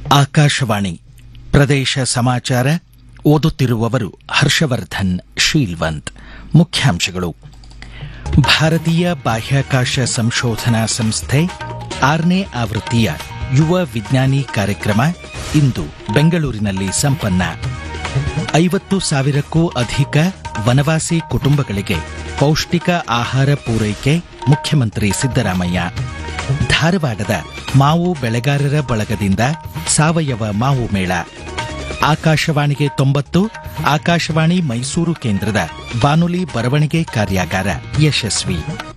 ಆಕಾಶವಾಣಿ ಪ್ರದೇಶ ಸಮಾಚಾರ ಓದುತ್ತಿರುವವರು ಹರ್ಷವರ್ಧನ್ ಶೀಲ್ವಂತ್ ಮುಖ್ಯಾಂಶಗಳು ಭಾರತೀಯ ಬಾಹ್ಯಾಕಾಶ ಸಂಶೋಧನಾ ಸಂಸ್ಥೆ ಆರನೇ ಆವೃತ್ತಿಯ ಯುವ ವಿಜ್ಞಾನಿ ಕಾರ್ಯಕ್ರಮ ಇಂದು ಬೆಂಗಳೂರಿನಲ್ಲಿ ಸಂಪನ್ನ ಐವತ್ತು ಸಾವಿರಕ್ಕೂ ಅಧಿಕ ವನವಾಸಿ ಕುಟುಂಬಗಳಿಗೆ ಪೌಷ್ಟಿಕ ಆಹಾರ ಪೂರೈಕೆ ಮುಖ್ಯಮಂತ್ರಿ ಸಿದ್ದರಾಮಯ್ಯ ಧಾರವಾಡದ ಮಾವು ಬೆಳೆಗಾರರ ಬಳಗದಿಂದ ಸಾವಯವ ಮಾವು ಮೇಳ ಆಕಾಶವಾಣಿಗೆ ತೊಂಬತ್ತು ಆಕಾಶವಾಣಿ ಮೈಸೂರು ಕೇಂದ್ರದ ಬಾನುಲಿ ಬರವಣಿಗೆ ಕಾರ್ಯಾಗಾರ ಯಶಸ್ವಿ